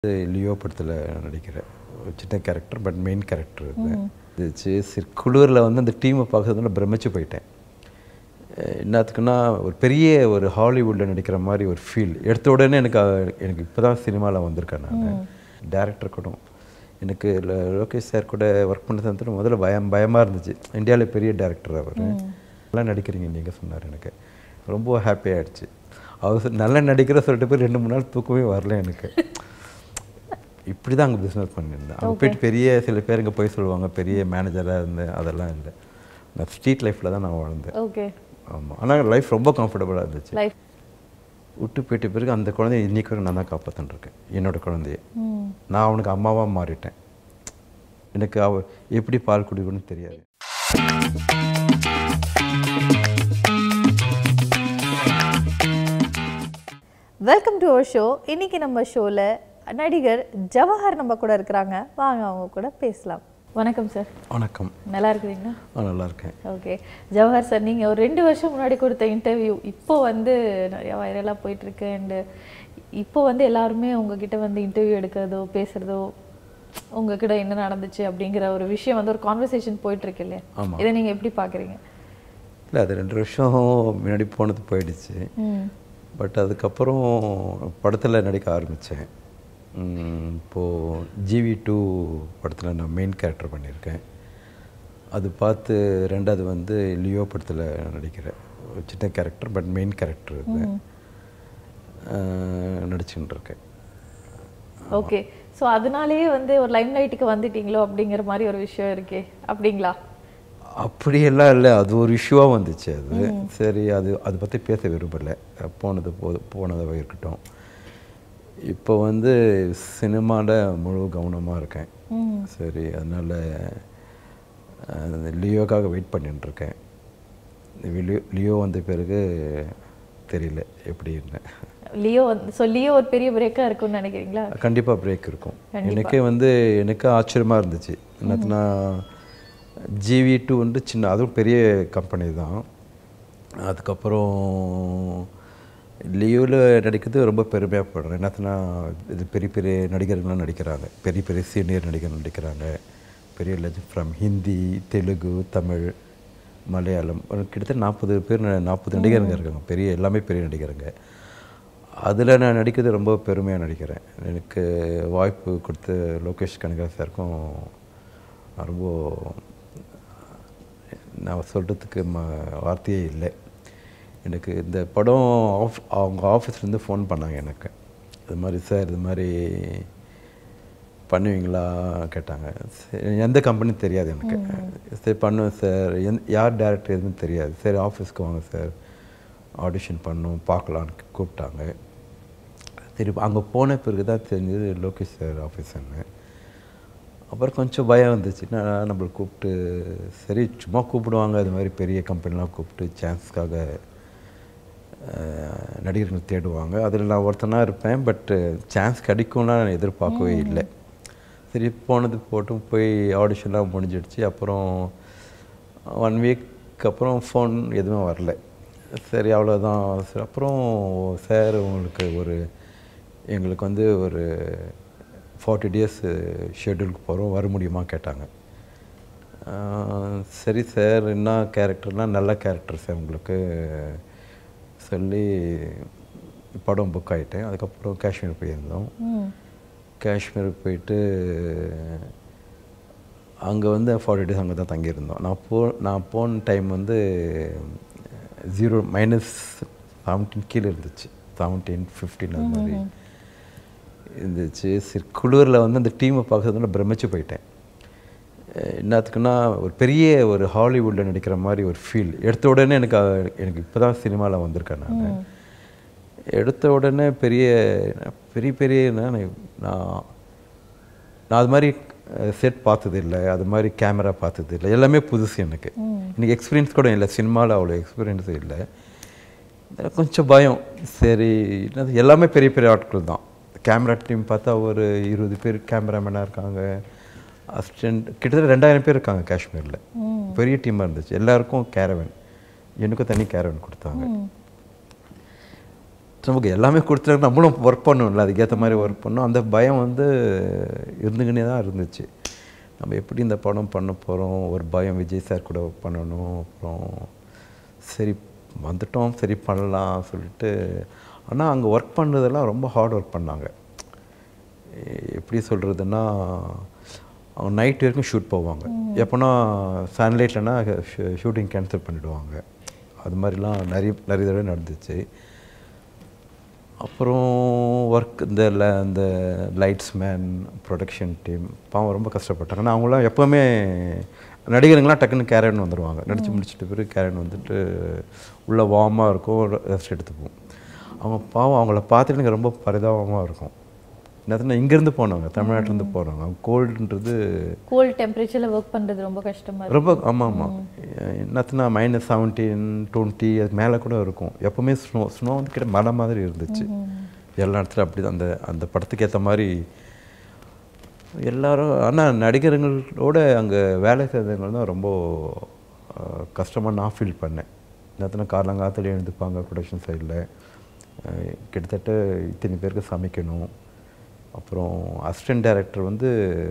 இது லியோ படத்தில் நடிக்கிறேன் ஒரு சின்ன கேரக்டர் பட் மெயின் கேரக்டர் இது இது சரி குளிரில் வந்து அந்த டீமை பார்க்கறதுனால பிரமிச்சு போயிட்டேன் அஹ் என்னத்துக்குன்னா ஒரு பெரிய ஒரு ஹாலிவுட்டில் நடிக்கிற மாதிரி ஒரு ஃபீல் எடுத்த உடனே எனக்கு அ- எனக்கு இப்போ தான் சினிமாவில் வந்திருக்கேன் நான் டேரக்டர் கூட எனக்கு ல- லோகேஷ் சார் கூட ஒர்க் பண்ண சமயத்தில் முதல்ல பயம் பயமாக இருந்துச்சு இந்தியாவில் பெரிய டேரக்டர் அவர் நல்லா நடிக்கிறீங்க நீங்கள் சொன்னார் எனக்கு ரொம்ப ஹாப்பி ஆயிடுச்சு அவர் சொ- நல்லா நடிக்கிற சொல்லிட்டு போய் ரெண்டு மூணு நாள் தூக்கமே வரல எனக்கு இப்படி தான் அங்கே பிஸ்னஸ் பண்ணியிருந்தேன் அங்கே போயிட்டு பெரிய சில பேர் இங்கே போய் சொல்லுவாங்க பெரிய மேனேஜராக இருந்தேன் அதெல்லாம் இல்லை நான் ஸ்ட்ரீட் லைஃப்பில் தான் நான் வாழ்ந்தேன் ஓகே ஆமாம் ஆனால் லைஃப் ரொம்ப கம்ஃபர்டபுளாக இருந்துச்சு லைஃப் விட்டு போயிட்ட பிறகு அந்த குழந்தைய இன்னைக்கு வரைக்கும் நான் தான் காப்பாற்றின்னு இருக்கேன் என்னோட குழந்தைய நான் அவனுக்கு அம்மாவாக மாறிட்டேன் எனக்கு அவ எப்படி பால் குடிக்கணும்னு தெரியாது வெல்கம் டு அவர் ஷோ இன்னைக்கு நம்ம ஷோவில் நடிகர் ஜவஹர் நம்ம கூட இருக்கிறாங்க வாங்க அவங்க கூட பேசலாம் வணக்கம் சார் வணக்கம் நல்லா இருக்கிறீங்களா நான் நல்லா இருக்கேன் ஓகே ஜவஹர் சார் நீங்கள் ஒரு ரெண்டு வருஷம் முன்னாடி கொடுத்த இன்டர்வியூ இப்போ வந்து நிறைய வைரலாக போயிட்டுருக்கு அண்டு இப்போ வந்து எல்லாருமே உங்ககிட்ட வந்து இன்டர்வியூ எடுக்கிறதோ பேசுகிறதோ உங்ககிட்ட என்ன நடந்துச்சு அப்படிங்கிற ஒரு விஷயம் வந்து ஒரு கான்வர்சேஷன் போயிட்டுருக்கு இல்லையா ஆமா. இதை நீங்கள் எப்படி பார்க்குறீங்க இல்லை அது ரெண்டு வருஷம் முன்னாடி போனது போயிடுச்சு ம் பட் அதுக்கப்புறம் படத்தில் நடிக்க ஆரம்பித்தேன் இப்போது ஜிவி டூ படத்தில் நான் மெயின் கேரக்டர் பண்ணியிருக்கேன் அது பார்த்து ரெண்டாவது வந்து லியோ படத்தில் நடிக்கிறேன் ஒரு சின்ன கேரக்டர் பட் மெயின் கேரக்டர் இது நடிச்சுட்டு இருக்கேன் ஓகே ஸோ அதனாலேயே வந்து ஒரு லைம் லைட்டுக்கு வந்துட்டீங்களோ அப்படிங்கிற மாதிரி ஒரு விஷயம் இருக்கே அப்படிங்களா அப்படியெல்லாம் இல்லை அது ஒரு இஷ்யூவாக வந்துச்சு அது சரி அது அதை பற்றி பேச விரும்பலை போனது போ போனதாக இருக்கட்டும் இப்போ வந்து சினிமாவில் முழு கவனமாக இருக்கேன் சரி அதனால் லியோக்காக வெயிட் பண்ணிட்டு இருக்கேன் லியோ லியோ வந்த பிறகு தெரியல எப்படின்னு லியோ வந்து ஸோ லியோ ஒரு பெரிய பிரேக்காக இருக்கும்னு நினைக்கிறீங்களா கண்டிப்பாக பிரேக் இருக்கும் எனக்கே வந்து எனக்கு ஆச்சரியமாக இருந்துச்சு என்னத்துனா ஜிவி டூ வந்து சின்ன அதுவும் பெரிய கம்பெனி தான் அதுக்கப்புறம் லியோவில் நடிக்கிறது ரொம்ப பெருமையாகப்படுறேன் என்னத்துனா இது பெரிய பெரிய நடிகர்கள்லாம் நடிக்கிறாங்க பெரிய பெரிய சீனியர் நடிகர் நடிக்கிறாங்க பெரிய லெஜண்ட் ஃப்ரம் ஹிந்தி தெலுங்கு தமிழ் மலையாளம் ஒரு கிட்டத்தட்ட நாற்பது பேர் நாற்பது நடிகருங்க இருக்காங்க பெரிய எல்லாமே பெரிய நடிகருங்க அதில் நான் நடிக்கிறது ரொம்ப பெருமையாக நடிக்கிறேன் எனக்கு வாய்ப்பு கொடுத்த லோகேஷ் கனகராஜ் சாருக்கும் நான் ரொம்ப நான் சொல்கிறதுக்கு ம வார்த்தையே இல்லை எனக்கு இந்த படம் ஆஃப் அவங்க ஆஃபீஸ்லேருந்து ஃபோன் பண்ணாங்க எனக்கு இது மாதிரி சார் இது மாதிரி பண்ணுவீங்களா கேட்டாங்க சரி, எந்த கம்பெனி தெரியாது எனக்கு சரி பண்ணுவேன் சார் எந் யார் டேரக்டர் எதுவும் தெரியாது சரி ஆஃபீஸ்க்கு வாங்க சார் ஆடிஷன் பண்ணோம் பார்க்கலான்னு கூப்பிட்டாங்க சரி அங்கே போன பிறகு தான் தெரிஞ்சது லோகேஷ் சார் ஆஃபீஸ்ன்னு அப்புறம் கொஞ்சம் பயம் வந்துச்சு என்னடா நம்மளை கூப்பிட்டு சரி சும்மா கூப்பிடுவாங்க அது மாதிரி பெரிய கம்பெனிலாம் கூப்பிட்டு சான்ஸ்க்காக அஹ், நடிகர்கள் தேடுவாங்க அதில் நான் ஒருத்தனாக இருப்பேன் பட்டு சான்ஸ் கிடைக்கும்னா நான் எதிர்பார்க்கவே இல்லை சரி போனது போட்டும் போய் ஆடிஷன்லாம் முடிஞ்சிடுச்சு அப்புறம் ஒன் வீக் அப்புறம் ஃபோன் எதுவும் வரல சரி அவ்வளோதான் சரி அப்புறம் சார் உங்களுக்கு ஒரு எங்களுக்கு வந்து ஒரு ஃபார்ட்டி டேஸ் ஷெட்யூலுக்கு போகிறோம் வர முடியுமா கேட்டாங்க ஆஹ் சரி சார் என்ன கேரக்டர்னால் நல்ல கேரக்டர் சார் உங்களுக்கு சொல்லி படம் புக் ஆகிட்டேன் அதுக்கப்புறம் காஷ்மீர் போயிருந்தோம் காஷ்மீர் போயிட்டு அங்கே வந்து ஃபார்ட்டி டேஸ் அங்கே தான் தங்கியிருந்தோம் நான் போ நான் போன டைம் வந்து ஜீரோ மைனஸ் செவன்டீன் கீழே இருந்துச்சு செவன்டீன் ஃபிஃப்டீன் அது மாதிரி இருந்துச்சு சரி குளிரில் வந்து அந்த டீமை பார்க்கறதுனால பிரமிச்சு போயிட்டேன் அஹ் என்னத்துக்குன்னா ஒரு பெரிய ஒரு ஹாலிவுட்டில் நடிக்கிற மாதிரி ஒரு ஃபீல் எடுத்த உடனே எனக்கு அ- எனக்கு இப்போ தான் சினிமாவில் வந்திருக்கேன் நான் எடுத்த உடனே பெரிய பெரிய பெரிய நான் நான் நான் அது மாதிரி செட் பார்த்தது இல்லை அது மாதிரி கேமரா பார்த்தது இல்லை எல்லாமே புதுசு எனக்கு எனக்கு எக்ஸ்பீரியன்ஸ் கூட இல்லை சினிமாவில் அவ்வளோ எக்ஸ்பீரியன்ஸ் இல்லை எனக்கு கொஞ்சம் பயம் சரி என்னது எல்லாமே பெரிய பெரிய ஆட்கள் தான் கேமரா டீம் பார்த்தா ஒரு இருபது பேர் கேமராமேனாக இருக்காங்க அசிஸ்டன்ட் கிட்டத்தட்ட ரெண்டாயிரம் பேர் இருக்காங்க காஷ்மீரில் பெரிய டீமாக இருந்துச்சு எல்லாருக்கும் கேரவன் எனக்கும் தனி கேரவன் கொடுத்தாங்க நமக்கு எல்லாமே கொடுத்துட்டாங்க நம்மளும் ஒர்க் பண்ணணும்ல அதுக்கேற்ற மாதிரி ஒர்க் பண்ணோம் அந்த பயம் வந்து இருந்துக்கினே தான் இருந்துச்சு நம்ம எப்படி இந்த படம் பண்ண போகிறோம் ஒரு பயம் விஜய் சார் கூட பண்ணணும் அப்புறம் சரி வந்துட்டோம் சரி பண்ணலாம் சொல்லிட்டு ஆனால் அங்கே ஒர்க் பண்ணுறதெல்லாம் ரொம்ப ஹார்ட் ஒர்க் பண்ணாங்க எ- எப்படி சொல்கிறதுன்னா அவங்க நைட் வரைக்கும் ஷூட் போவாங்க எப்போனா சன்லைட்லனா ஷூட்டிங் கேன்சல் பண்ணிடுவாங்க அது மாதிரிலாம் நிறைய நிறைய தடவை நடந்துச்சு அப்புறம் ஒர்க் இந்த ல- இந்த லைட்ஸ் மேன் ப்ரொடக்ஷன் டீம் பாவம் ரொம்ப கஷ்டப்பட்டாங்க ஆனால் அவங்களாம் எப்போவுமே நடிகருங்களாம் டக்குன்னு கேரன் வந்துடுவாங்க நடித்து முடிச்சிட்ட பிறகு கேரன் வந்துட்டு உள்ள வார்மாக இருக்கும் ரெஸ்ட் எடுத்துப்போம் அவங்க பாவம் அவங்கள பார்த்துட்டு எனக்கு ரொம்ப பரிதாபமாக இருக்கும் என்னதுன்னா இங்கேருந்து போனவங்க தமிழ்நாட்டிலேருந்து போகிறவங்க அவங்க கோல்டுன்றது கோல்ட் டெம்பரேச்சரில் ஒர்க் பண்ணுறது ரொம்ப கஷ்டமாக இருக்கும் ரொம்ப ஆமாம் ஆமாம் என்னத்துனா மைனஸ் செவன்டீன் டுவெண்ட்டி அது மேலே கூட இருக்கும் எப்போவுமே ஸ்னோ ஸ்னோ வந்து கிட்ட மலை மாதிரி இருந்துச்சு எல்லா இடத்துலையும் அப்படி அந்த அந்த படத்துக்கு ஏற்ற மாதிரி எல்லாரும் ஆனால் நடிகர்களோட அங்கே வேலை செய்தவங்க தான் ரொம்ப கஷ்டமாக நான் ஃபீல் பண்ணேன் என்னத்துனா காலங்காலத்தில் எழுந்துப்பாங்க ப்ரொடக்ஷன் சைடில் கிட்டத்தட்ட இத்தனை பேருக்கு சமைக்கணும் அப்புறம் அசிஸ்டன்ட் டைரக்டர் வந்து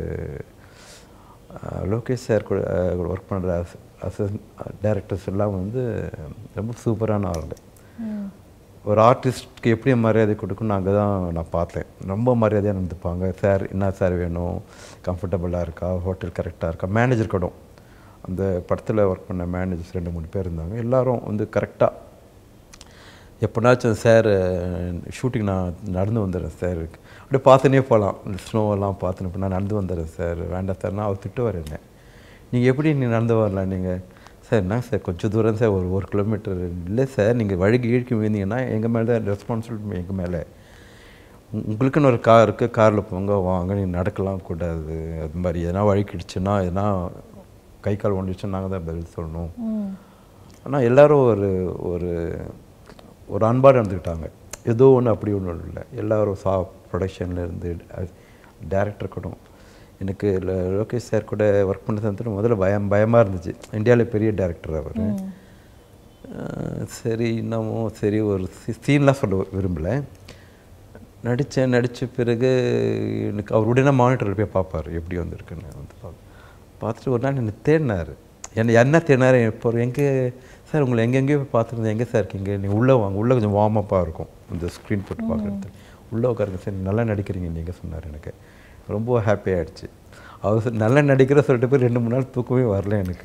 அஹ், லோகேஷ் சார் கூட ஒர்க் பண்ணுற அசிஸ்டன்ட் டைரக்டர்ஸ் எல்லாம் வந்து ரொம்ப சூப்பரான ஆளுங்க ஒரு ஆர்டிஸ்ட்க்கு எப்படி மரியாதை கொடுக்கணும் அங்கே தான் நான் பார்த்தேன் ரொம்ப மரியாதையாக நடந்துப்பாங்க சார் என்ன சார் வேணும் கம்ஃபர்டபுளாக இருக்கா ஹோட்டல் கரெக்டாக இருக்கா மேனேஜர் கூட அந்த படத்தில் ஒர்க் பண்ண மேனேஜர்ஸ் ரெண்டு மூணு பேர் இருந்தாங்க எல்லாரும் வந்து கரெக்டாக எப்போனாச்சும் சார் ஷூட்டிங் நான் நடந்து வந்துடுறேன் சார் அப்படியே பார்த்துனே போகலாம் ஸ்னோவெல்லாம் பார்த்துன்னு இப்போ நான் நடந்து வந்துடுறேன் சார் வேண்டாம் சார்னா அவர் திட்டுவார் என்ன நீங்கள் எப்படி நீ நடந்து வரலாம் நீங்கள் சார் என்ன சார் கொஞ்சம் தூரம் சார் ஒரு ஒரு கிலோமீட்டர் இல்லை சார் நீங்கள் வழிக்கு இழுக்கி விழுந்தீங்கன்னா எங்கள் மேலே தான் ரெஸ்பான்சிபிலிட்டி எங்கள் மேலே உ- உங்களுக்குன்னு ஒரு கார் இருக்குது காரில் போங்க வாங்க நீ நடக்கலாம் கூடாது அது மாதிரி எதனா வழிக்கிடுச்சுன்னா எதனா கை கால் ஒன்றுச்சுன்னா நாங்கள் தான் பதில் சொல்லணும் ம் ஆனால் எல்லாரும் ஒரு ஒரு ஒரு அன்பாக நடந்துக்கிட்டாங்க ஏதோ ஒன்று அப்படி ஒன்றும் இல்லை எல்லாரும் சா ப்ரொடக்ஷன்ல இருந்து டேரக்டர் கூட எனக்கு ல- லோகேஷ் சார் கூட ஒர்க் பண்ண சமயத்தில் முதல்ல பயம் பயமாக இருந்துச்சு இந்தியாவில் பெரிய டேரக்டர் அவர் சரி இன்னமும் சரி ஒரு சீன்லாம் சொல்ல விரும்பலை நடித்தேன் நடித்த பிறகு எனக்கு அவர் உடனே மானிட்டர் போய் பார்ப்பார் எப்படி வந்திருக்குன்னு வந்து பார்ப்போம் பார்த்துட்டு ஒரு நாள் என்னை தேடினார் என்ன என்ன தேடினார் இப்போ எங்கே சார் உங்களை எங்கெங்கேயோ போய் பார்த்துருந்தேன் எங்கே சார் இருக்கீங்க நீங்கள் உள்ளே வாங்க உள்ளே கொஞ்சம் வார்மப்பாக இருக்கும் இந்த ஸ்க்ரீன் போட்டு பார்க்குறது உள்ளே உட்காருங்க சார் நல்லா நடிக்கிறீங்க நீங்கள் சொன்னார் எனக்கு ரொம்ப ஹாப்பி ஆயிடுச்சு அவர் சொ- நல்லா நடிக்கிற சொல்லிட்டு போய் ரெண்டு மூணு நாள் தூக்கமே வரல எனக்கு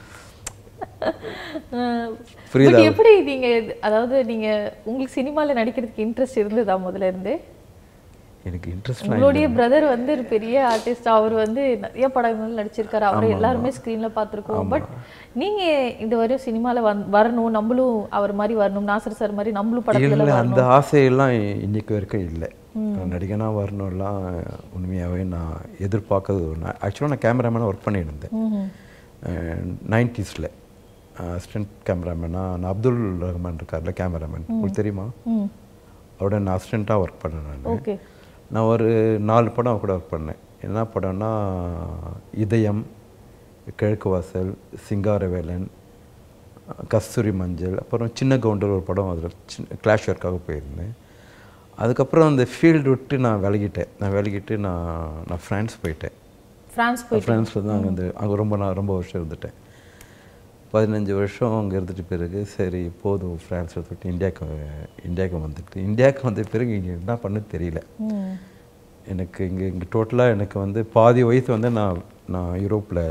புரியுதா? பட் எப்படி நீங்க இது- அதாவது நீங்க உங்களுக்கு சினிமால நடிக்கிறதுக்கு இன்ட்ரெஸ்ட் இருந்ததா முதல்ல இருந்து எனக்கு இன்ட்ரெஸ்ட்லாம் உங்களுடைய பிரதர் வந்து ஒரு பெரிய ஆர்டிஸ்ட் அவர் வந்து நிறைய படங்கள் நடிச்சிருக்காரு அவரை எல்லாருமே ஸ்க்ரீன்ல பார்த்திருக்கோம் பட் நீங்க இது வரையும் சினிமால வந் வரணும் நம்மளும் அவர் மாதிரி வரணும் நாசர் சார் மாதிரி நம்மளும் படத்துல இல்லை அந்த ஆசையெல்லாம் இன்னைக்கு வரைக்கும் இல்லை நடிகனாக வரணும்லாம் உண்மையாகவே நான் எதிர்பார்க்கறது ஒன்று ஆக்சுவலாக நான் கேமராமேனாக ஒர்க் பண்ணிட்டு இருந்தேன் நைன்டிஸில் அசிஸ்டன்ட் கேமராமேனாக நான் அப்துல் ரஹ்மான் இருக்கார்ல கேமராமேன் உங்களுக்கு தெரியுமா ம் அவரோட நான் அசிஸ்டண்ட்டாக ஒர்க் பண்ணேன் நான் ஓகே நான் ஒரு நாலு படம் அவ கூட ஒர்க் பண்ணேன் என்ன படம்னா இதயம் கிழக்கு வாசல் சிங்காரவேலன் கஸ்தூரி மஞ்சள் அப்புறம் சின்ன கவுண்டர் ஒரு படம் அதில் சின்ன கிளாஷ் ஒர்க்காக போயிருந்தேன் அதுக்கப்புறம் அந்த ஃபீல்டு விட்டு நான் விலகிட்டேன் நான் விலகிட்டு நான் நான் ஃப்ரான்ஸ் போயிட்டேன் பிரான்ஸ் போய் ஃப்ரான்ஸில் தான் அங்கே வந்து அங்கே ரொம்ப நான் ரொம்ப வருஷம் இருந்துட்டேன் பதினஞ்சு வருஷம் அங்கே இருந்துட்டு பிறகு சரி போதும் ஃப்ரான்ஸை விட்டு இந்தியாவுக்கு இந்தியாவுக்கு வந்துட்டு இந்தியாவுக்கு வந்த பிறகு இங்கே என்ன பண்ண தெரியல ம் எனக்கு இங்கே இங்கே டோட்டலாக எனக்கு வந்து பாதி வயசு வந்து நான் நான் யூரோப்பில்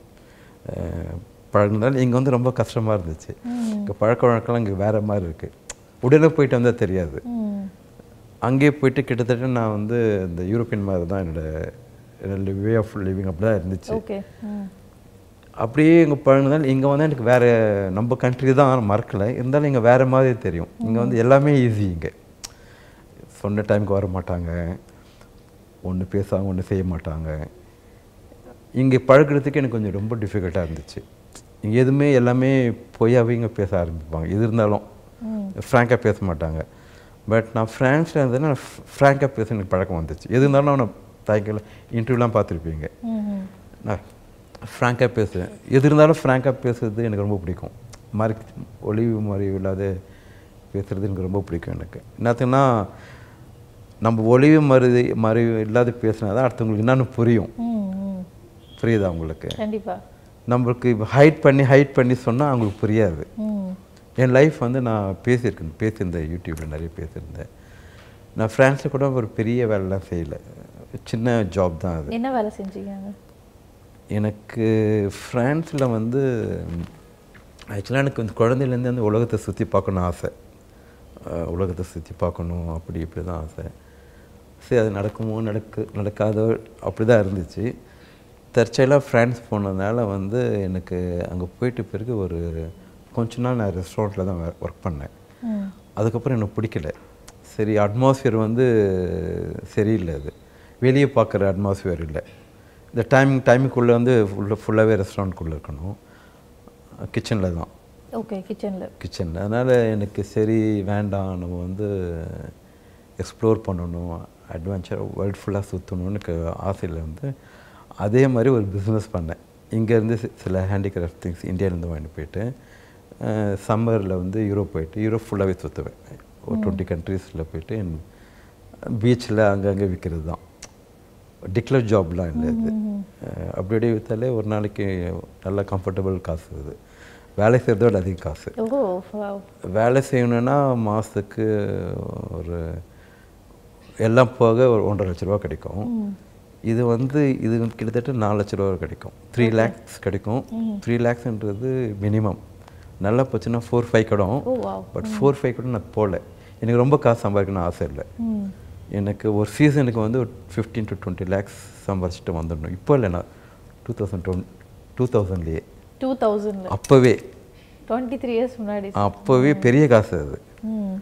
பழகினதால இங்கே வந்து ரொம்ப கஷ்டமாக இருந்துச்சு இங்கே பழக்க வழக்கம்லாம் இங்கே வேறு மாதிரி இருக்குது உடனே போயிட்டு வந்தால் தெரியாது ம் அங்கேயே போயிட்டு கிட்டத்தட்ட நான் வந்து இந்த யூரோப்பியன் மாதிரி தான் என்னோட என்னோட வே ஆஃப் லிவிங் அப்படி தான் இருந்துச்சு ஓகே ம் அப்படியே இங்கே பழகினதால் இங்கே வந்து எனக்கு வேறு நம்ம கண்ட்ரி தான் மறக்கலை இருந்தாலும் இங்கே வேறு மாதிரி தெரியும் இங்கே வந்து எல்லாமே ஈஸி இங்கே சொன்ன டைமுக்கு வர மாட்டாங்க ஒன்று பேசுவாங்க ஒன்று செய்ய மாட்டாங்க இங்கே பழகுறதுக்கு எனக்கு கொஞ்சம் ரொம்ப டிஃபிகல்ட்டாக இருந்துச்சு இங்கே எதுவுமே எல்லாமே பொய்யாவே இங்கே பேச ஆரம்பிப்பாங்க எது இருந்தாலும் ஃப்ராங்காக பேச மாட்டாங்க பட் நான் ஃப்ரான்ஸில் இருந்ததுன்னா ஃப்ராங்காக பேச எனக்கு பழக்கம் வந்துச்சு எது இருந்தாலும் நான் தாய்க்கில் இன்டர்வியூலாம் பார்த்துருப்பீங்க ம் நான் ஃப்ராங்காக பேசுவேன் எது இருந்தாலும் ஃப்ராங்காக பேசுறது எனக்கு ரொம்ப பிடிக்கும் மறை ஒளிவு மறைவு இல்லாத பேசுகிறது எனக்கு ரொம்ப பிடிக்கும் எனக்கு என்னத்துக்குன்னா நம்ம ஒளிவு மருதி மறைவு இல்லாத பேசினா தான் அடுத்தவங்களுக்கு என்னன்னு புரியும் ம் ம் புரியுதா உங்களுக்கு கண்டிப்பா நம்மளுக்கு ஹைட் பண்ணி ஹைட் பண்ணி சொன்னால் அவங்களுக்கு புரியாது ம் என் லைஃப் வந்து நான் பேசியிருக்கேன் பேசியிருந்தேன் யூடியூப்பில் நிறைய பேசியிருந்தேன் நான் ஃப்ரான்ஸில் கூட ஒரு பெரிய வேலைலாம் செய்யலை சின்ன ஜாப் தான் அது என்ன வேலை செஞ்சீங்க அங்க? எனக்கு ஃப்ரான்ஸில் வந்து ஆக்சுவலாக எனக்கு வந்து குழந்தையிலேருந்து அந்த உலகத்தை சுற்றி பார்க்கணும் ஆசை அஹ் உலகத்தை சுற்றி பார்க்கணும் அப்படி இப்படி தான் ஆசை சரி அது நடக்குமோ நடக்கு நடக்காதோ அப்படி தான் இருந்துச்சு தற்செயலாக ஃப்ரான்ஸ் போனதுனால வந்து எனக்கு அங்கே போயிட்டு பிறகு ஒரு கொஞ்ச நாள் நான் ரெஸ்டாரண்ட்டில் தான் ஒர்க் பண்ணேன் ம் அதுக்கப்புறம் எனக்கு பிடிக்கல சரி அட்மாஸ்ஃபியர் வந்து சரியில்லை அது வெளியே பார்க்குற அட்மாஸ்ஃபியர் இல்லை இந்த டைமிங் டைமுக்குள்ளே வந்து ஃபுல்லாக ஃபுல்லாகவே ரெஸ்டாரண்ட்குள்ளே இருக்கணும் கிச்சனில் தான் ஓகே கிச்சன்ல கிச்சனில் அதனால் எனக்கு சரி வேண்டாம் நம்ம வந்து எக்ஸ்ப்ளோர் பண்ணணும் அட்வென்ச்சர் வேர்ல்ட் ஃபுல்லாக சுற்றணும்னு எனக்கு ஆசையில் வந்து அதே மாதிரி ஒரு பிஸ்னஸ் பண்ணேன் இங்கேருந்து சில ஹேண்டிகிராஃப்ட் திங்ஸ் இந்தியாவிலேருந்து வாங்கிட்டு போயிட்டு சம்மரில் வந்து யூரோப் போயிட்டு யூரோப் ஃபுல்லாகவே சுற்றுவேன் ஒரு டுவெண்ட்டி கண்ட்ரீஸில் போயிட்டு பீச்சில் அங்கங்கே விற்கிறது தான் டிக்ளர் ஜாப்லாம் இல்லை இது அஹ் அப்படி அப்படியே விற்றாலே ஒரு நாளைக்கு நல்ல கம்ஃபர்டபுள் காசு இது வேலை செய்கிறதோட அதிக காசு ஓ wow. வேலை செய்யணுன்னா மாதத்துக்கு ஒரு எல்லாம் போக ஒரு ஒன்றரை லட்ச ரூபா கிடைக்கும் இது வந்து இது வந்து கிட்டத்தட்ட நாலு லட்ச ரூபா கிடைக்கும் த்ரீ லேக்ஸ் கிடைக்கும் த்ரீ லேக்ஸ்ன்றது மினிமம் நல்லா போச்சுன்னா ஃபோர் ஃபைவ் கிடும் oh wow but four five கூட நான் போகல எனக்கு ரொம்ப காசு சம்பாதிக்கணும்னு ஆசை இல்லை ம் எனக்கு ஒரு சீசனுக்கு வந்து ஒரு ஃபிஃப்டீன் டு டுவெண்ட்டி லேக்ஸ் சம்பாதிச்சுட்டு வந்துடணும் இப்போ இல்லை நான் டூ தௌசண்ட் டுவெண்ட் டூ தௌசண்ட்லேயே டூ தௌசண்ட்ல அப்போவே டுவெண்ட்டி த்ரீ இயர்ஸ் முன்னாடி அப்போவே பெரிய காசு அது ம்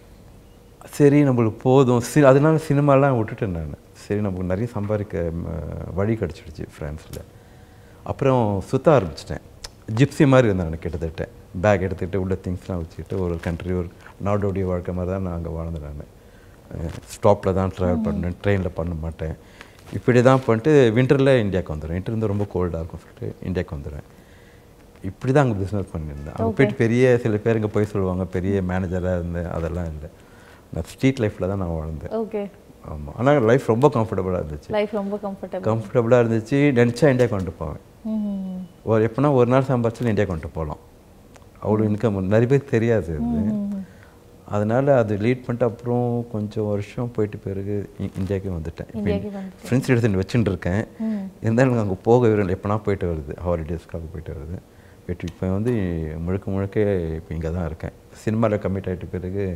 சரி நம்மளுக்கு போதும் சி அதனால சினிமாலாம் விட்டுட்டேன் நான் சரி நமக்கு நிறைய சம்பாதிக்க ம, வழி கிடச்சிடுச்சு ஃப்ரான்ஸில் அப்புறம் சுற்ற ஆரம்பிச்சிட்டேன் ஜிப்ஸி மாதிரி இருந்தேன் நான் கிட்டத்தட்ட பேக் எடுத்துக்கிட்டு உள்ள திங்ஸ்லாம் வச்சுக்கிட்டு ஒரு கண்ட்ரி ஒரு நாடோடைய வாழ்க்கை மாதிரி தான் நான் அங்கே வாழ்ந்தேன் நான் ஸ்டாப்பில் தான் ட்ராவல் பண்ணேன் ட்ரெயினில் பண்ண மாட்டேன் இப்படி தான் பண்ணிட்டு வின்டரில் இந்தியாவுக்கு வந்துடுவேன் வின்டர் வந்து ரொம்ப கோல்டாக இருக்கும் சொல்லிட்டு இந்தியாவுக்கு வந்துடுவேன் இப்படி தான் அங்கே பிஸ்னஸ் பண்ணியிருந்தேன் அங்கே போயிட்டு பெரிய சில பேர் இங்கே போய் சொல்லுவாங்க பெரிய மேனேஜராக இருந்தேன் அதெல்லாம் இல்லை நான் ஸ்ட்ரீட் லைஃப்பில் தான் நான் வாழ்ந்தேன் ஓகே ஆமாம் ஆனால் லைஃப் ரொம்ப கம்ஃபர்டபுளாக இருந்துச்சு லைஃப் ரொம்ப கம்ஃபர்டபுள் கம்ஃபர்டபுளாக இருந்துச்சு நினச்சா இந்தியா கொண்டு போவேன் ம் ஒரு எப்படின்னா ஒரு நாள் சம்பாதிச்சு இந்தியா கொண்டு போகலாம் அவ்வளோ இன்கம் நிறைய பேர் தெரியாது அது அதனால் அது லீட் பண்ணிட்டு அப்புறம் கொஞ்சம் வருஷம் போயிட்டு பிறகு இ- இந்தியாவுக்கு வந்துட்டேன் இந்தியாவுக்கு வந்துட்டேன். ஃப்ரெண்ட்ஸ் எடுத்துட்டு வச்சுட்டு இருக்கேன் ம் இருந்தாலும் எனக்கு அங்கே போக விரும்பல எப்போனா போயிட்டு வருது ஹாலிடேஸ்க்காக போயிட்டு வருது பட் இப்போ வந்து முழுக்க முழுக்க இப்போ இங்கே தான் இருக்கேன் சினிமாவில் கமிட் ஆகிட்ட பிறகு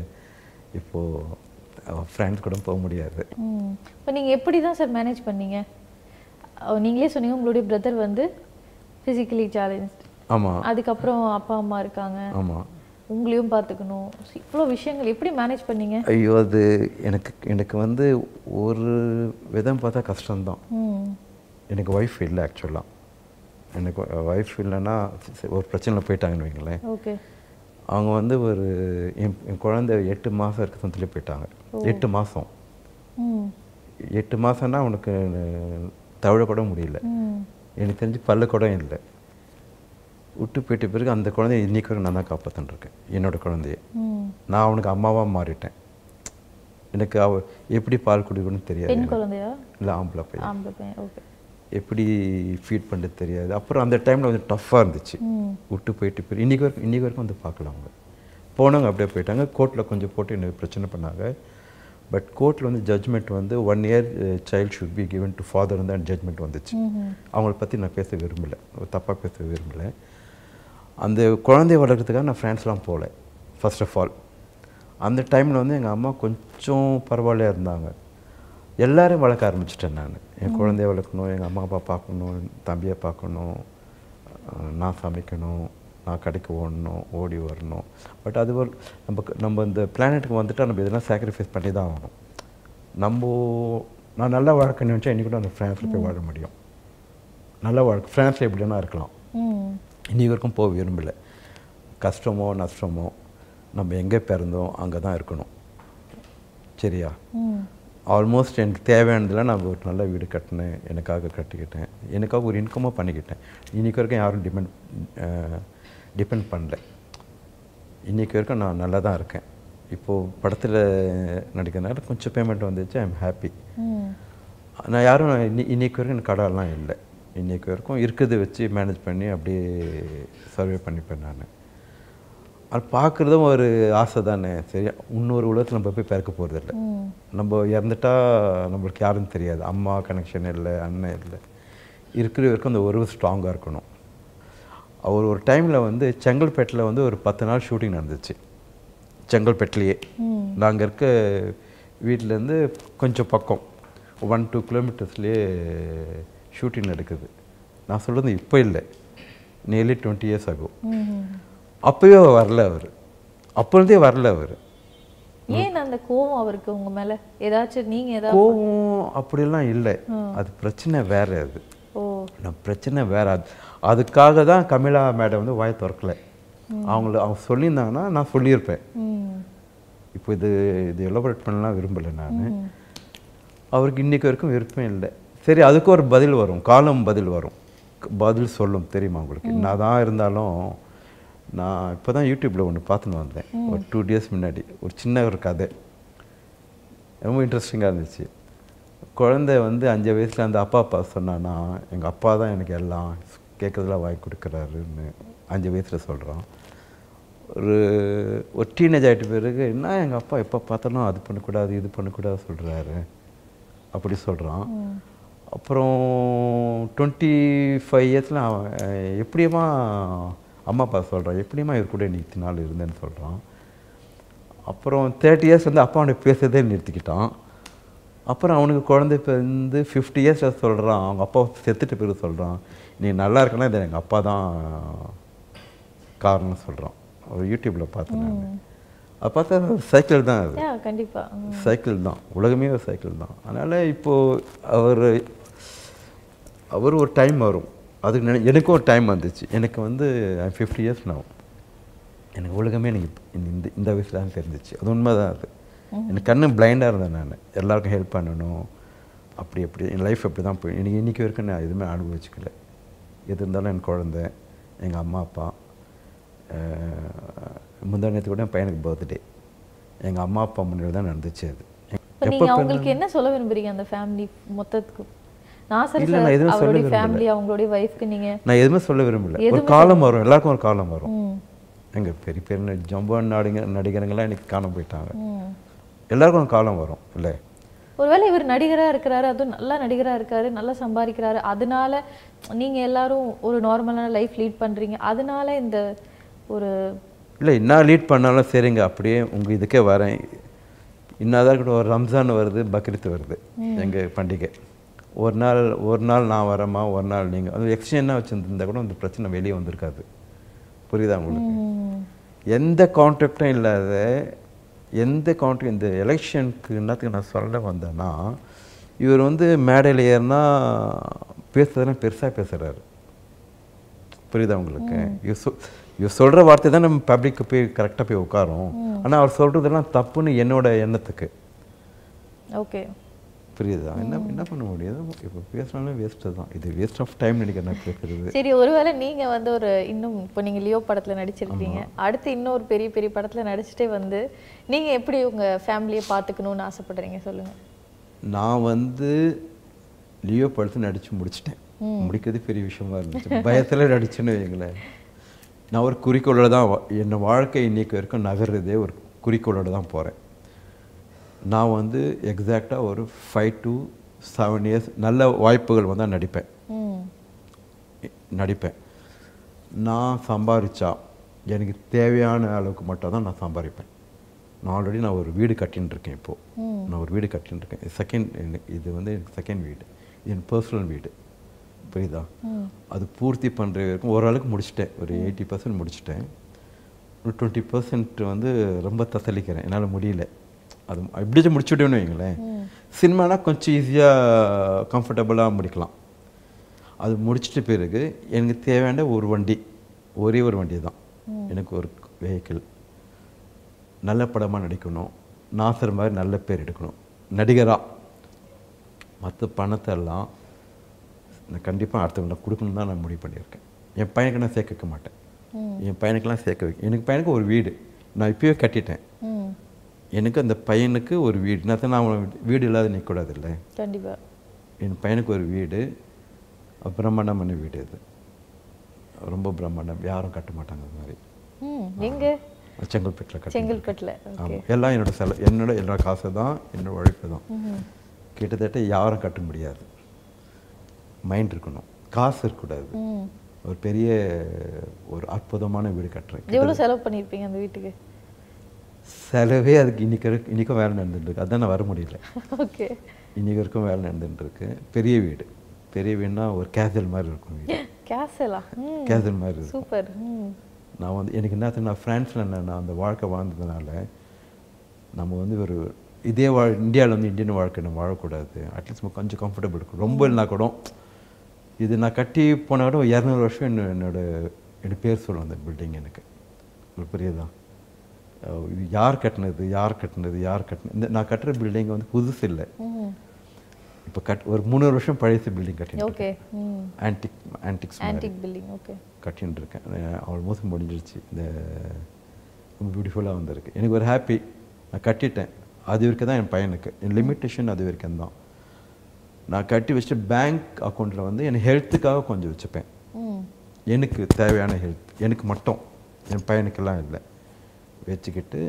இப்போது ஃப்ரெண்ட்ஸ் கூட போக முடியாது ம் இப்போ நீங்கள் எப்படி தான் சார் மேனேஜ் பண்ணீங்க அஹ் நீங்களே சொன்னீங்க உங்களுடைய பிரதர் வந்து ஃபிசிக்கலி சேலஞ்ச் ஆமாம் அதுக்கப்புறம் அப்பா அம்மா இருக்காங்க ஆமாம் உங்களையும் பார்த்துக்கணும் இவ்வளோ விஷயங்கள் எப்படி மேனேஜ் பண்ணீங்க ஐயோ அது எனக்கு எனக்கு வந்து ஒரு விதம் பார்த்தா கஷ்டம்தான் ம் எனக்கு ஒய்ஃப் இல்லை ஆக்சுவலாக எனக்கு ஒய்ஃப் இல்லைன்னா சி- ஒரு பிரச்சனையில் போயிட்டாங்கன்னு வைங்களேன் ஓகே அவங்க வந்து ஒரு என் என் குழந்தை எட்டு மாதம் இருக்க சொல்லி போயிட்டாங்க எட்டு மாதம் ம் எட்டு மாதம்னா அவனுக்கு தவழ கூட முடியல ம் எனக்கு தெரிஞ்சு பல்லு கூட இல்லை விட்டு போயிட்ட பிறகு அந்த குழந்தைய இன்னைக்கு வரைக்கும் நான் தான் காப்பாற்றின்னு இருக்கேன் என்னோட குழந்தைய ம் நான் அவனுக்கு அம்மாவாக மாறிட்டேன் எனக்கு அவ எப்படி பால் குடிக்கணும்னு தெரியாது பெண் குழந்தையா இல்லை ஆம்பளை பையன் ஆம்பளை பையன் ஓகே எப்படி ஃபீட் பண்ணுறது தெரியாது அப்புறம் அந்த டைமில் கொஞ்சம் டஃப்பாக இருந்துச்சு ம் விட்டு போயிட்டு போய் இன்றைக்கி வரைக்கும் இன்றைக்கி வரைக்கும் வந்து பார்க்கல அவங்க போனவங்க அப்படியே போயிட்டாங்க கோர்ட்டில் கொஞ்சம் போட்டு எனக்கு பிரச்சனை பண்ணாங்க பட் கோர்ட்டில் வந்து ஜட்ஜ்மெண்ட் வந்து one year child should be given to father தான் ஜட்ஜ்மெண்ட் வந்துச்சு ம் அவங்கள பற்றி நான் பேச விரும்பலை தப்பாக பேச விரும்பலை அந்த குழந்தைய வளர்க்குறதுக்காக நான் ஃப்ரான்ஸ்லாம் போகல ஃபர்ஸ்ட் ஆஃப் ஆல் அந்த டைமில் வந்து எங்கள் அம்மா கொஞ்சம் பரவாயில்லையா இருந்தாங்க எல்லாரையும் வளர்க்க ஆரம்பிச்சிட்டேன் நான் என் குழந்தைய வளர்க்கணும் எங்கள் அம்மா அப்பா பார்க்கணும் என் தம்பியை பார்க்கணும் அஹ் நான் சமைக்கணும் நான் கடைக்கு ஓடணும் ஓடி வரணும் பட் அது ஒரு நமக்கு நம்ம இந்த பிளானெட்டுக்கு வந்துட்டால் நம்ம இதெல்லாம் சாக்ரிஃபைஸ் பண்ணி தான் ஆகணும் நம்ம நான் நல்லா வாழ்க்கை நினச்சா இன்னைக்கு கூட அந்த ஃப்ரான்ஸில் போய் வாழ முடியும் நல்ல வாழ்க்கை ஃப்ரான்ஸில் எப்படி வேணா இருக்கலாம் ம் இன்னைக்கு வரைக்கும் போக விரும்பலை கஷ்டமோ நஷ்டமோ நம்ம எங்கே பிறந்தோம் அங்கே தான் இருக்கணும் சரியா ம் ஆல்மோஸ்ட் எனக்கு தேவையானதெல்லாம் நான் ஒரு நல்ல வீடு கட்டினேன் எனக்காக கட்டிக்கிட்டேன் எனக்காக ஒரு இன்கமாக பண்ணிக்கிட்டேன் இன்னைக்கு வரைக்கும் யாரும் டிபெண்ட் டிபெண்ட் பண்ணல இன்னைக்கு வரைக்கும் நான் நல்லா தான் இருக்கேன் இப்போது படத்தில் நடிக்கிறதுனால கொஞ்சம் பேமெண்ட் வந்துச்சு ஐ எம் ஹாப்பி ம் நான் யாரும் இன்னி இன்னைக்கு வரைக்கும் எனக்கு கடன்லாம் இல்லை இன்னைக்கு வரைக்கும் இருக்கிறத வச்சு மேனேஜ் பண்ணி அப்படியே சர்வே பண்ணிப்பேன் நான் அது பார்க்குறதும் ஒரு ஆசை தானே சரி இன்னொரு உலகத்தில் நம்ம போய் பிறக்க போகிறதில்ல ம் நம்ம இறந்துட்டா நம்மளுக்கு யாருன்னு தெரியாது அம்மா கனெக்ஷன் இல்லை அண்ணன் இல்லை இருக்கிற வரைக்கும் அந்த உறவு ஸ்ட்ராங்காக இருக்கணும் அவர் ஒரு டைமில் வந்து செங்கல்பேட்டில் வந்து ஒரு பத்து நாள் ஷூட்டிங் நடந்துச்சு செங்கல்பேட்டிலேயே ம் நாங்கள் இருக்க வீட்டிலேருந்து கொஞ்சம் பக்கம் ஒன் டூ கிலோமீட்டர்ஸ்லேயே ஷூட்டிங் நடக்குது நான் சொல்கிறது இப்போ இல்லை நியர்லி டுவெண்ட்டி இயர்ஸ் ஆகும் ம் அப்போவே வரல அவர் அப்போருந்தே வரல அவர் ஏன் அந்த கோவம் அவருக்கு உங்க மேல ஏதாச்சும் நீங்க ஏதாவது கோவம் அப்படிலாம் இல்லை அது பிரச்சனை வேற அது ஓ நான் பிரச்சனை வேற அது அதுக்காக தான் கமிலா மேடம் வந்து வாயை திறக்கல அவங்கள அவங்க சொல்லியிருந்தாங்கன்னா நான் சொல்லியிருப்பேன் ம் இப்போ இது இது எலோபரேட் பண்ணலாம் விரும்பலை நான் அவருக்கு இன்னைக்கு வரைக்கும் விருப்பம் இல்லை சரி அதுக்கு ஒரு பதில் வரும் காலம் பதில் வரும் க- பதில் சொல்லும் தெரியுமா உங்களுக்கு நான் தான் இருந்தாலும் நான் இப்போ தான் யூடியூப்பில் ஒன்று பார்த்துன்னு வந்தேன் ஒரு டூ டேஸ் முன்னாடி ஒரு சின்ன ஒரு கதை ரொம்ப இன்ட்ரெஸ்டிங்காக இருந்துச்சு குழந்தை வந்து அஞ்சு வயசில் அந்த அப்பா அப்பா சொன்னான்னா எங்கள் அப்பா தான் எனக்கு எல்லாம் கேட்கறதெல்லாம் வாங்கி கொடுக்குறாருன்னு அஞ்சு வயசில் சொல்கிறான் ஒரு ஒரு டீனேஜ் ஆகிட்ட பிறகு என்ன எங்கள் அப்பா எப்போ பார்த்தாலும் அது பண்ணக்கூடாது இது பண்ணக்கூடாது சொல்கிறாரு அப்படி சொல்கிறான் அப்புறம் டுவெண்ட்டி ஃபைவ் இயர்ஸில் அவன் அஹ், எப்படியம்மா அம்மா அப்பா சொல்கிறான் எப்படியம்மா இவர் கூட நீ இத்தனை நாள் இருந்தேன்னு சொல்கிறான் அப்புறம் தேர்ட்டி இயர்ஸ் வந்து அப்பா அவனுக்கு பேசுறதே நிறுத்திக்கிட்டான் அப்புறம் அவனுக்கு குழந்தை வந்து ஃபிஃப்டி இயர்ஸில் சொல்கிறான் அவங்க அப்பா செத்துட்டு பிறகு சொல்கிறான் நீ நல்லா இருக்கனா இது எங்கள் அப்பா தான் காரணம் சொல்கிறான் ஒரு யூடியூப்பில் பார்த்தேன் நான் அது பார்த்தா சைக்கிள் தான் அது யா கண்டிப்பா ம். சைக்கிள் தான் உலகமே ஒரு சைக்கிள் தான் அதனால் இப்போது அவர் அவர் ஒரு டைம் வரும் அதுக்கு நினை எனக்கும் ஒரு டைம் வந்துச்சு எனக்கு வந்து ஃபிஃப்டி இயர்ஸ் நான் எனக்கு உலகமே எனக்கு இப்ப இந்த இந்த இந்த வயசில் தான் தெரிஞ்சிச்சு அது உண்மை தான் அது எனக்கு கண்ணு பிளைண்டாக இருந்தேன் நான் எல்லாருக்கும் ஹெல்ப் பண்ணணும் அப்படி அப்படி என் லைஃப் அப்படி தான் போய் எனக்கு இன்றைக்கி வரைக்கும் நான் எதுவுமே அனுபவிச்சுக்கல எது இருந்தாலும் என் குழந்தை எங்கள் அம்மா அப்பா முந்தானத்து கூட என் பையனுக்கு பர்த்டே எங்கள் அம்மா அப்பா முன்னாடி தான் நடந்துச்சு அது இப்ப நீங்க அவங்களுக்கு என்ன சொல்ல விரும்புறீங்க அந்த ஃபேமிலி மொத்தத்துக்கு நாசர் இல்ல, சார் நான் எதுவும் சொல்ல அவருடைய விரும்பல. ஃபேமிலி அவங்களுடைய ஒய்ஃப்க்கு நீங்க நான் எதுவுமே சொல்ல விரும்பல ஒரு காலம் வரும் எல்லாருக்கும் ஒரு காலம் வரும் ம் எங்க பெரிய பெரிய ஜம்பான் நடிகர் நடிகருங்கெல்லாம் இன்னைக்கு காணாம போயிட்டாங்க ம் எல்லாருக்கும் ஒரு காலம் வரும் இல்லை ஒருவேளை இவர் நடிகரா இருக்கிறாரு அதுவும் நல்ல நடிகரா இருக்காரு நல்லா சம்பாதிக்கிறாரு அதனால நீங்க எல்லாரும் ஒரு நார்மலான லைஃப் லீட் பண்றீங்க அதனால இந்த ஒரு இல்லை என்ன லீட் பண்ணாலும் சரிங்க அப்படியே உங்கள் இதுக்கே வரேன் இன்னாதான் இருக்கட்டும் ஒரு ரம்ஜான் வருது பக்ரீத் வருது எங்கள் பண்டிகை ஒரு நாள் ஒரு நாள் நான் வரேம்மா ஒரு நாள் நீங்கள் அது எக்ஸ்சேஞ்சாக வச்சுருந்தா கூட இந்த பிரச்சனை வெளியே வந்திருக்காது புரியுதா உங்களுக்கு ம், எந்த கான்ட்ராக்டும் இல்லாத எந்த கான்ட்ராக்ட் இந்த எலெக்ஷனுக்கு என்னத்துக்கு நான் சொல்ல வந்தேன்னா இவர் வந்து மேடையில் ஏறினா பேசுறதெல்லாம் பெருசாக பேசுகிறாரு புரியுதா உங்களுக்கு இவர் சொ இவர் சொல்கிற வார்த்தை தான் நம்ம பப்ளிக்கு போய் கரெக்டாக போய் உட்காரும் ஆனால் அவர் சொல்கிறதெல்லாம் தப்புன்னு என்னோட எண்ணத்துக்கு ஓகே புரியுதா என்ன என்ன பண்ண முடியாது இப்போ பேசினாலும் வேஸ்ட்டு தான் இது வேஸ்ட் ஆஃப் டைம் நினைக்கிறேன் நான் கேட்குறது சரி ஒருவேளை நீங்க வந்து ஒரு இன்னும் இப்போ நீங்க லியோ படத்துல நடிச்சிருக்கீங்க அடுத்து இன்னொரு பெரிய பெரிய படத்துல நடிச்சுட்டே வந்து நீங்க எப்படி உங்க ஃபேமிலியை பார்த்துக்கணும்னு ஆசைப்படுறீங்க சொல்லுங்க நான் வந்து லியோ படத்தை நடித்து முடிச்சிட்டேன் முடிக்கிறது பெரிய விஷயமா இருந்துச்சு பயத்தில் நடிச்சேன்னு வைங்களேன் நான் ஒரு குறிக்கோளோட தான் வா- என் வாழ்க்கை இன்னைக்கு வரைக்கும் நகர்றதே ஒரு குறிக்கோளோட தான் போகிறேன் நான் வந்து எக்ஸாக்டாக ஒரு ஃபைவ் டு செவன் இயர்ஸ் நல்ல வாய்ப்புகள் வந்தால் நடிப்பேன் ம் நடிப்பேன் நான் சம்பாரிச்சா எனக்கு தேவையான அளவுக்கு மட்டும் தான் நான் சம்பாதிப்பேன் நான் ஆல்ரெடி நான் ஒரு வீடு கட்டின்னு இருக்கேன் இப்போது நான் ஒரு வீடு கட்டின்னு இருக்கேன் செகண்ட் இது வந்து எனக்கு செகண்ட் வீடு இது என் பர்சனல் வீடு புரியுதா அது பூர்த்தி பண்ணுற வரைக்கும் ஓரளவுக்கு முடிச்சிட்டேன் ஒரு எயிட்டி பர்சன்ட் முடிச்சிட்டேன் ஒரு டுவெண்ட்டி பர்சன்ட் வந்து ரொம்ப தசலிக்கிறேன் என்னால் முடியல அது எப்படியாச்சும் முடிச்சுட்டேன்னு வைங்களேன் சினிமானா கொஞ்சம் ஈஸியாக கம்ஃபர்டபுளாக முடிக்கலாம் அது முடிச்சிட்ட பிறகு எனக்கு தேவையான ஒரு வண்டி ஒரே ஒரு வண்டி தான் எனக்கு ஒரு வெஹிக்கிள் நல்ல படமாக நடிக்கணும் நாசர் மாதிரி நல்ல பேர் எடுக்கணும் நடிகராக மற்ற பணத்தை எல்லாம் நான் கண்டிப்பாக அடுத்தவங்களை கொடுக்கணும் தான் நான் முடிவு பண்ணியிருக்கேன் என் பையனுக்கு நான் சேர்க்க வைக்க மாட்டேன் என் பையனுக்கெல்லாம் சேர்க்க வைக்க எனக்கு பையனுக்கு ஒரு வீடு நான் இப்பயே கட்டிட்டேன் ம் எனக்கு அந்த பையனுக்கு ஒரு வீடு நான் நான் அவன் வீடு இல்லாத நிற்கக்கூடாது இல்லை கண்டிப்பா என் பையனுக்கு ஒரு வீடு பிரம்மாண்டமான வீடு இது ரொம்ப பிரம்மாண்டம் யாரும் கட்ட மாட்டாங்க அது மாதிரி ம் எங்க செங்கல்பேட்டில் கட்ட செங்கல்பட்டுல ஆமாம் எல்லாம் என்னோட செல என்னோட என்னோட காசு தான் என்னோட உழைப்பு தான் ம் கிட்டத்தட்ட யாரும் கட்ட முடியாது மைண்ட் இருக்கணும் காசு இருக்கக்கூடாது ம் ஒரு பெரிய ஒரு அற்புதமான வீடு கட்டுறேன் எவ்வளவு செலவு பண்ணியிருப்பீங்க அந்த வீட்டுக்கு செலவே அதுக்கு இன்னைக்கு வரைக்கும் இன்றைக்கும் வேலை நடந்துட்டு இருக்கு அதான் நான் வர முடியல ஓகே இன்னைக்கு வரைக்கும் வேலை நடந்துட்டு இருக்கு பெரிய வீடு பெரிய வீடுனா ஒரு கேசல் மாதிரி இருக்கும் வீடு கேசலா ம் கேசல் மாதிரி இருக்கும் சூப்பர் ம் நான் வந்து எனக்கு என்ன நான் ஃப்ரான்ஸில் நான் அந்த வாழ்க்கை வாழ்ந்ததுனால நம்ம வந்து ஒரு இதே வாழ் இந்தியாவில் வந்து இந்தியன் வாழ்க்கை நம்ம வாழக்கூடாது அட்லீஸ்ட் நம்ம கொஞ்சம் கம்ஃபர்டபுள் இருக்கும் ரொம்ப இல்லைனா கூட இது நான் கட்டி போன கூட ஒரு இரநூறு வருஷம் என்ன என்னோட என்னோட பேர் சொல்லும் அந்த பில்டிங் எனக்கு உங்களுக்கு புரியுதா அஹ் இது யார் கட்டினது யார் கட்டினது யார் கட்டினது இந்த நான் கட்டுற பில்டிங் வந்து புதுசு இல்லை ம் இப்போ கட் ஒரு முந்நூறு வருஷம் பழைய பில்டிங் கட்டினேன் ஓகே ம் ஆன்டிக் ஆன்டிக்ஸ் மாதிரி ஆன்டிக் பில்டிங் ஓகே கட்டின்னு இருக்கேன் ஆல்மோஸ்ட் முடிஞ்சிருச்சு இந்த ரொம்ப பியூட்டிஃபுல்லாக வந்திருக்கு எனக்கு ஒரு ஹாப்பி நான் கட்டிட்டேன் அது வரைக்கும் தான் என் பையனுக்கு என் லிமிட்டேஷன் அது வரைக்கும் தான் நான் கட்டி வச்சுட்டு பேங்க் அக்கௌண்ட்டில் வந்து என் ஹெல்த்துக்காக கொஞ்சம் வச்சுப்பேன் ம் எனக்கு தேவையான ஹெல்த் எனக்கு மட்டும் என் பையனுக்கெல்லாம் இல்லை வச்சுக்கிட்டு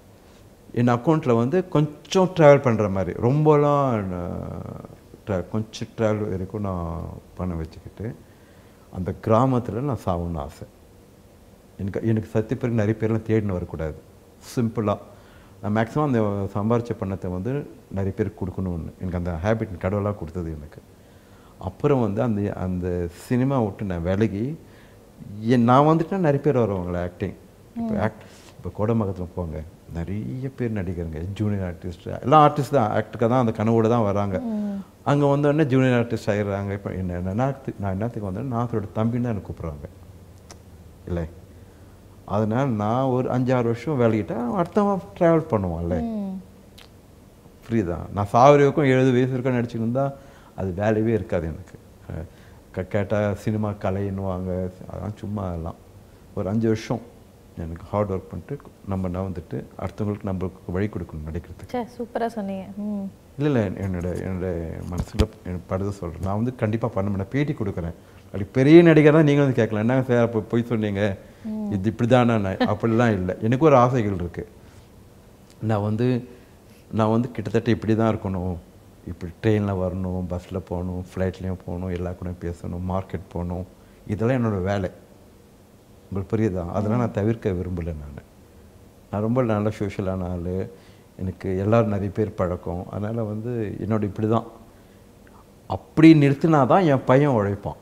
என் அக்கௌண்ட்டில் வந்து கொஞ்சம் ட்ராவல் பண்ணுற மாதிரி ரொம்பலாம் நான் tra- கொஞ்சம் ட்ராவல் வரைக்கும் நான் பணம் வச்சுக்கிட்டு அந்த கிராமத்தில் நான் சாகணும்னு ஆசை எனக்கு எனக்கு சத்திய பிறகு நிறைய பேர்லாம் தேடின்னு வரக்கூடாது சிம்பிளாக நான் மேக்ஸிமம் அந்த சம்பாரிச்ச பணத்தை வந்து நிறைய பேருக்கு கொடுக்கணும்னு எனக்கு அந்த ஹேபிட் கடவுளாக கொடுத்தது எனக்கு அப்புறம் வந்து அந்த அந்த சினிமா விட்டு நான் விலகி என் நான் வந்துட்டேன் நிறைய பேர் வருவாங்களே ஆக்டிங் இப்போ ஆக்ட் இப்போ கோடமங்கலத்தில் போங்க நிறைய பேர் நடிகருங்க ஜூனியர் ஆர்டிஸ்ட் எல்லாம் ஆர்டிஸ்ட் தான் ஆக்டருக்காக தான் அந்த கனவோட தான் வராங்க அங்கே வந்தோடனே ஜூனியர் ஆர்டிஸ்ட் ஆகிடுறாங்க இப்போ என்ன என்னத்துக்கு நான் என்னத்துக்கு வந்தேன் நாத்தோட தம்பின்னு தான் எனக்கு கூப்பிட்றாங்க இல்லை அதனால் நான் ஒரு அஞ்சாறு வருஷம் வேலைக்கிட்டா அடுத்தவன் ட்ராவல் பண்ணுவான்ல ம் புரியுதா நான் சாவர வரைக்கும் எழுபது வயசு வரைக்கும் நடிச்சுட்டு இருந்தா அது வேலையே இருக்காது எனக்கு அஹ் க- கேட்டா சினிமா கலைன்னுவாங்க அதெல்லாம் சும்மா அதெல்லாம் ஒரு அஞ்சு வருஷம் எனக்கு ஹார்ட் ஒர்க் பண்ணிட்டு நம்ம நான் வந்துட்டு அடுத்தவங்களுக்கு நம்மளுக்கு வழி கொடுக்கணும் நடிக்கிறதுக்கு சே சூப்பரா சொன்னீங்க ம் இல்லை இல்லை என்னோட என்னோட மனசில் எனக்கு படுத சொல்கிறேன் நான் வந்து கண்டிப்பாக பண்ண மாட்டேன் பேட்டி கொடுக்குறேன் அப்படி பெரிய நடிகர் தான் நீங்கள் வந்து கேட்கலாம் என்னங்க சார் அப்போ போய் சொன்னீங்க இது இப்படி தானே அப்படிலாம் இல்லை எனக்கு ஒரு ஆசைகள் இருக்குது நான் வந்து நான் வந்து கிட்டத்தட்ட இப்படி தான் இருக்கணும் இப்படி ட்ரெயினில் வரணும் பஸ்ஸில் போகணும் ஃப்ளைட்லேயும் போகணும் எல்லா கூடயும் பேசணும் மார்க்கெட் போகணும் இதெல்லாம் என்னோட வேலை உங்களுக்கு புரியுதா அதெல்லாம் நான் தவிர்க்க விரும்பலை நான் நான் ரொம்ப நல்ல சோஷியலான ஆள் எனக்கு எல்லாரும் நிறைய பேர் பழக்கம் அதனால் வந்து என்னோட இப்படி தான் அப்படி நிறுத்தினா தான் என் பையன் உழைப்பான்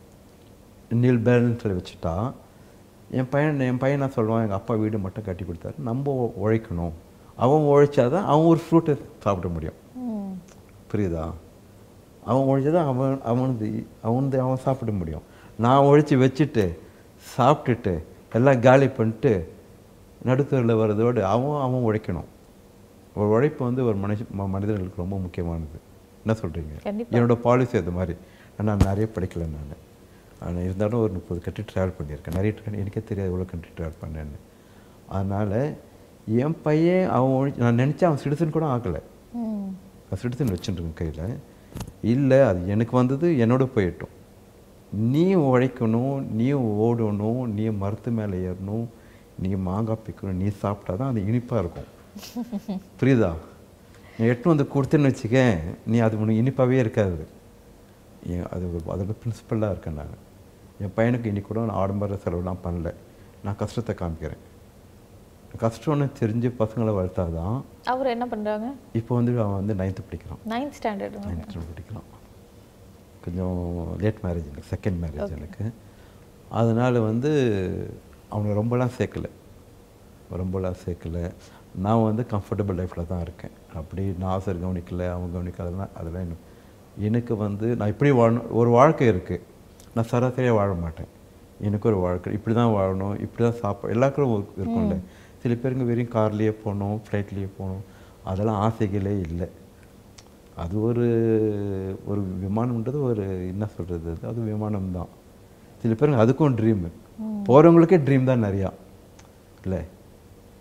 நீல் பேலன்ஸில் வச்சுட்டா என் பையன் என் பையன் நான் சொல்லுவான் எங்கள் அப்பா வீடு மட்டும் கட்டி கொடுத்தாரு நம்ம உ- உழைக்கணும் அவன் உழைச்சாதான் அவன் ஒரு ஃப்ரூட்டை சாப்பிட முடியும் ம் புரியுதா அவன் உழைச்சதான் அவன் அவனது அவனது அவன் சாப்பிட முடியும் நான் உழைச்சி வச்சுட்டு சாப்பிட்டுட்டு எல்லாம் காலி பண்ணிட்டு நடுத்தரில் வர்றதோடு அவன் அவன் உழைக்கணும் ஒரு உழைப்பு வந்து ஒரு மனுஷ ம- மனிதர்களுக்கு ரொம்ப முக்கியமானது என்ன சொல்கிறீங்க கண்டிப்பா. என்னோட பாலிசி அது மாதிரி நான் நிறைய படிக்கல நான் ஆனால் இருந்தாலும் ஒரு முப்பது கண்ட்ரி ட்ராவல் பண்ணியிருக்கேன் நிறைய tra- எனக்கே தெரியாது எவ்வளோ கண்ட்ரி ட்ராவல் பண்ணேன்னு அதனால் என் பையன் அவன் உழைச்சி நான் நினச்சேன் அவன் சிட்டிசன் கூட ஆகலை ம் நான் சிட்டிசன் வச்சுருக்கேன் கையில் இல்லை அது எனக்கு வந்தது என்னோட போயிட்டோம் நீ உழைக்கணும் நீ ஓடணும் நீ மரத்து மேலே ஏறணும் நீ மாங்காய் பிக்கணும் நீ சாப்பிட்டா தான் அது இனிப்பாக இருக்கும் புரியுதா நீ எட்டு வந்து கொடுத்தேன்னு வச்சுக்க நீ அது உனக்கு இனிப்பாகவே இருக்காது ஏன் அது ஒரு- அதோட பிரின்சிபலாக இருக்கேன் நான் என் பையனுக்கு இன்னைக்கு கூட நான் ஆடம்பர செலவுலாம் பண்ணல நான் கஷ்டத்தை காமிக்கிறேன் கஷ்டம்னு தெரிஞ்சு பசங்களை வளர்த்தாதான் அவர் என்ன பண்றாங்க இப்போ வந்து அவன் வந்து நைன்த்து படிக்கிறான் நைன்த் ஸ்டாண்டர்ட் நைன்த்து படிக்கிறான் கொஞ்சம் லேட் மேரேஜ் எனக்கு செகண்ட் மேரேஜ் எனக்கு அதனால் வந்து அவனை ரொம்பலாம் சேர்க்கல ரொம்பலாம் சேர்க்கல நான் வந்து கம்ஃபர்டபுள் லைஃப்பில் தான் இருக்கேன் அப்படி நாசர் கவனிக்கல அவன் கவனிக்கலன்னா அதெல்லாம் எனக்கு எனக்கு வந்து நான் இப்படி வாழணும் ஒரு வாழ்க்கை இருக்குது நான் சராசரியாக வாழ மாட்டேன் எனக்கு ஒரு வாழ்க்கை இப்படி தான் வாழணும் இப்படி தான் சாப்பிட எல்லாருக்கும் ஒரு இருக்கும்ல சில பேருங்க வெறும் கார்லேயே போகணும் ஃப்ளைட்லேயே போகணும் அதெல்லாம் ஆசைகளே இல்லை அது ஒரு ஒரு விமானம்ன்றது ஒரு என்ன சொல்கிறது அது அது விமானம் தான் சில பேருங்க அதுக்கும் ட்ரீமு போகிறவங்களுக்கே ட்ரீம் தான் நிறையா இல்லை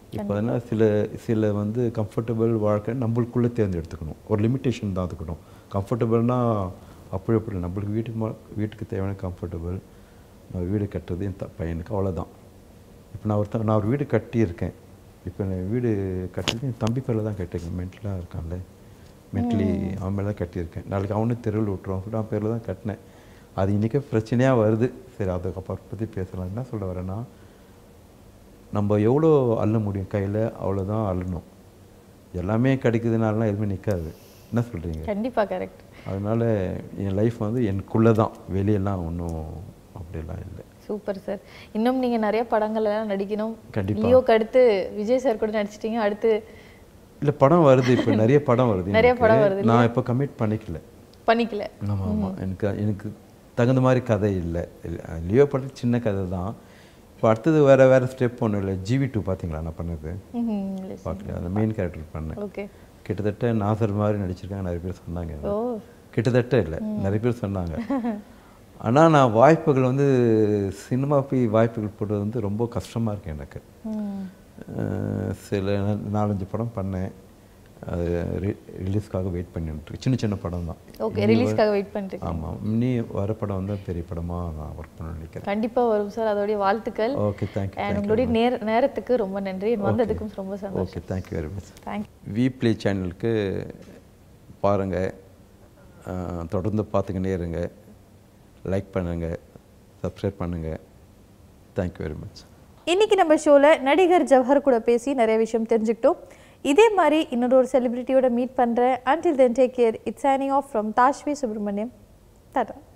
இப்போ அதனால் சில சில வந்து கம்ஃபர்டபுள் வாழ்க்கை நம்மளுக்குள்ளே தேர்ந்தெடுத்துக்கணும் ஒரு லிமிட்டேஷன் தான் அதுக்கணும் கம்ஃபர்டபுள்னால் அப்படி அப்படி நம்மளுக்கு வீட்டுக்கு மா- வீட்டுக்கு தேவையான கம்ஃபர்டபுள் நான் வீடு கட்டுறது என் த- பையனுக்கு அவ்வளோதான் இப்போ நான் ஒருத்தர் நான் ஒரு வீடு கட்டியிருக்கேன் இப்போ நான் வீடு கட்டிட்டு என் தம்பி பேரில் தான் கட்டியிருக்கேன் மென்டலாக இருக்கான்ல மென்டலி அவன் மேலே தான் கட்டியிருக்கேன் நாளைக்கு அவனும் தெருவில் விட்டுருவான் சொல்லிட்டு அவன் பேரில் தான் கட்டினேன் அது இன்றைக்கே பிரச்சனையாக வருது சரி அதுக்கப்புறம் பற்றி பேசலாம் என்ன சொல்ல வரேன்னா நம்ம எவ்வளோ அள்ள முடியும் கையில் அவ்வளோதான் அள்ளணும் எல்லாமே கிடைக்குதுனாலாம் எதுவுமே நிற்காது என்ன சொல்கிறீங்க கண்டிப்பா கரெக்ட் அதனால் என் லைஃப் வந்து எனக்குள்ளே தான் வெளியெல்லாம் ஒன்றும் அப்படியெல்லாம் இல்லை சூப்பர் சார் இன்னும் நீங்க நிறைய படங்கள் எல்லாம் நடிக்கணும் கண்டிப்பா. லியோக்கு அடுத்து விஜய் சார் கூட நடிச்சிட்டீங்க அடுத்து இல்லை படம் வருது இப்போ நிறைய படம் வருது நிறைய எனக்கு. படம் வருது நான் இப்போ கமிட் பண்ணிக்கல பண்ணிக்கல ஆமாம் ஆமாம் எனக்கு எனக்கு தகுந்த மாதிரி கதை இல்லை லியோ படம் சின்ன கதை தான் இப்போ அடுத்தது வேறு வேறு ஸ்டெப் ஒன்றும் இல்லை ஜிவி டூ பார்த்தீங்களா நான் பண்ணது பார்க்கல அந்த மெயின் கேரக்டர் பண்ணேன் ஓகே கிட்டத்தட்ட நாசர் மாதிரி நடிச்சிருக்காங்க நிறைய பேர் சொன்னாங்க ஓ கிட்டத்தட்ட இல்லை நிறைய பேர் சொன்னாங்க ஆனால் நான் வாய்ப்புகள் வந்து சினிமா போய் வாய்ப்புகள் போடுறது வந்து ரொம்ப கஷ்டமாக இருக்கு எனக்கு ம். அஹ் சில நா- நாலஞ்சு படம் பண்ணேன் அது ரிலீஸ்க்காக வெயிட் பண்ணிட்டு சின்ன சின்ன படம் தான் ஓகே ரிலீஸ்க்காக வெயிட் பண்ணிட்டு ஆமாம் இனி வர படம் வந்து பெரிய படமாக நான் ஒர்க் பண்ண நினைக்கிறேன் கண்டிப்பா வரும் சார் அதோடைய வாழ்த்துக்கள் ஓகே தேங்க்யூ அண்ட் உங்களுடைய நேர நேரத்துக்கு ரொம்ப நன்றி வந்ததுக்கும் ரொம்ப சந்தோஷம் okay thank you very much thank you we play சேனலுக்கு பாருங்கள் தொடர்ந்து பார்த்துக்கிட்டே இருங்க லைக் பண்ணுங்கள் சப்ஸ்கிரைப் பண்ணுங்கள் தேங்க்யூ வெரி மச் இன்னைக்கு நம்ம ஷோவில் நடிகர் ஜவஹர் கூட பேசி நிறைய விஷயம் தெரிஞ்சுக்கிட்டோம் இதே மாதிரி இன்னொரு ஒரு செலிபிரிட்டியோட மீட் பண்ணுறேன் until then take care it's signing off from Dhashvi Subramaniam Tata